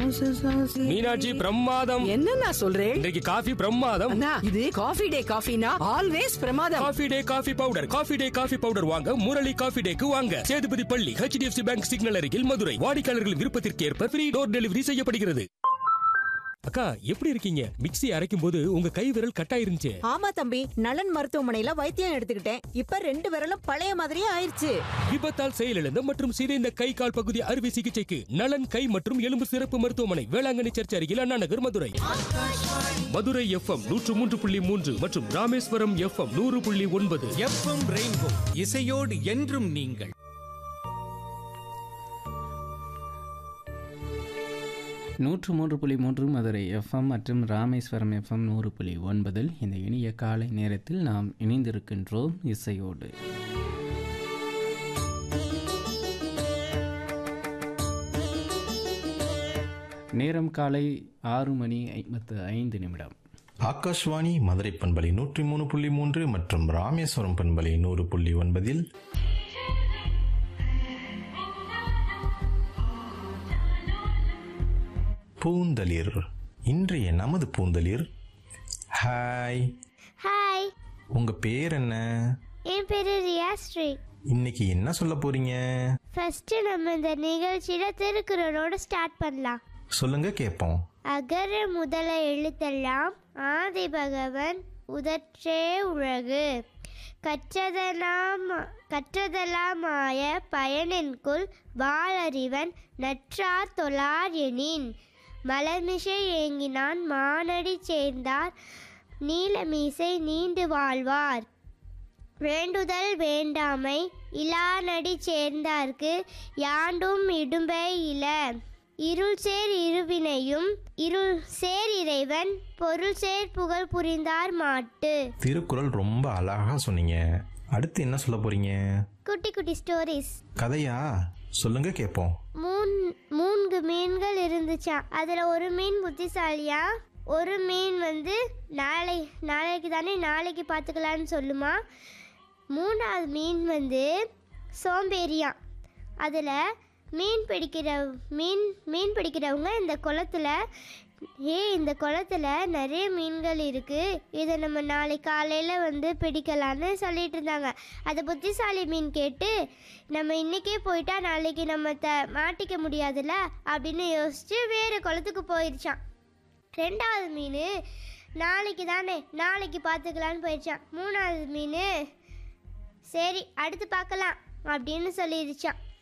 மீனாட்சி பிரமாதம் என்னண்ணா சொல்றேன் இன்றைக்கு காஃபி பிரமாதம் அண்ணா இது காஃபி டே காஃபினா ஆல்வேஸ் பிரமாதம் coffee day coffee powder coffee day coffee powder வாங்க முரளி காஃபி டேக்கு வாங்க சேதுபதி பள்ளி ஹெச்டிஎஃப்சி பேங்க் சிக்னல் அருகில் மதுரை வாடிக்கையாளர்கள் விருப்பத்திற்கு ஏற்ப ஃப்ரீ டோர் டெலிவரி செய்யப்படுகிறது அக்கா எப்படி இருக்கீங்க மிக்ஸி அரைக்கும் போது உங்க கை விரல் கட்டாயிருந்துச்சு ஆமா தம்பி நலன் மருத்துவமனையில வைத்தியம் எடுத்துக்கிட்டேன் இப்ப ரெண்டு விரலும் பழைய மாதிரியே ஆயிருச்சு விபத்தால் செயலிழந்த மற்றும் சிதைந்த கை கால் பகுதி அறுவை சிகிச்சைக்கு நலன் கை மற்றும் எலும்பு சிறப்பு மருத்துவமனை வேளாங்கண்ணி சர்ச் அருகில் அண்ணா நகர் மதுரை மதுரை எஃப்எம் நூற்று மூன்று புள்ளி மூன்று மற்றும் ராமேஸ்வரம் எஃப்எம் நூறு புள்ளி ஒன்பது எஃப்எம் ரெயின்போ இசையோடு என்றும் நீங்கள் நூற்று மூன்று புள்ளி மூன்று மதுரை எஃப்எம் மற்றும் ராமேஸ்வரம் எஃப்எம் நூறு புள்ளி ஒன்பதில் இந்த இனிய காலை நேரத்தில் நாம் இணைந்திருக்கின்றோம் இசையோடு நேரம் காலை ஆறு மணி ஐம்பத்து ஐந்து நிமிடம் ஆகாஷ்வாணி மதுரை பண்பலை நூற்றி மூணு புள்ளி மூன்று மற்றும் ராமேஸ்வரம் பண்பலை நூறு புள்ளி ஒன்பதில் பூந்தளிர் இன்றைய நமது பூந்தளிர் ஹாய் ஹாய் உங்க பேர் என்ன என் பேரு ரியாஸ்ரீ இன்னைக்கு என்ன சொல்ல போறீங்க ஃபர்ஸ்ட் நம்ம இந்த நிகழ்ச்சியில திருக்குறளோட ஸ்டார்ட் பண்ணலாம் சொல்லுங்க கேட்போம் அகர முதல எழுத்தெல்லாம் ஆதி பகவன் உதற்றே உலகு கற்றதெல்லாம் கற்றதெல்லாமாய பயனென்குள் வாளறிவன் நற்றார் தொழார் எனின் மலர்மிசை ஏங்கினான் மானடி சேர்ந்தார் நீலமீசை நீண்டு வாழ்வார் வேண்டுதல் வேண்டாமை இலானடி சேர்ந்தார்க்கு யாண்டும் இடும்பை இல இருள் சேர் இருவினையும் இருள் சேர் இறைவன் பொருள் சேர் புகழ் புரிந்தார் மாட்டு திருக்குறள் ரொம்ப அழகா சொன்னீங்க அடுத்து என்ன சொல்ல போறீங்க குட்டி குட்டி ஸ்டோரிஸ் கதையா சொல்லுங்க கேட்போம் மூன் மூன்று மீன்கள் இருந்துச்சாம் அதில் ஒரு மீன் புத்திசாலியா ஒரு மீன் வந்து நாளை நாளைக்கு தானே நாளைக்கு பார்த்துக்கலான்னு சொல்லுமா மூணாவது மீன் வந்து சோம்பேறியாம் அதில் மீன் பிடிக்கிற மீன் மீன் பிடிக்கிறவங்க இந்த குளத்துல ஏ இந்த குளத்துல நிறைய மீன்கள் இருக்குது இதை நம்ம நாளை காலையில் வந்து பிடிக்கலான்னு சொல்லிட்டு இருந்தாங்க அதை புத்திசாலி மீன் கேட்டு நம்ம இன்றைக்கே போயிட்டா நாளைக்கு நம்ம த மாட்டிக்க முடியாதுல்ல அப்படின்னு யோசிச்சு வேறு குளத்துக்கு போயிடுச்சான் ரெண்டாவது மீன் நாளைக்கு தானே நாளைக்கு பார்த்துக்கலான்னு போயிடுச்சான் மூணாவது மீன் சரி அடுத்து பார்க்கலாம் அப்படின்னு சொல்லிடுச்சான்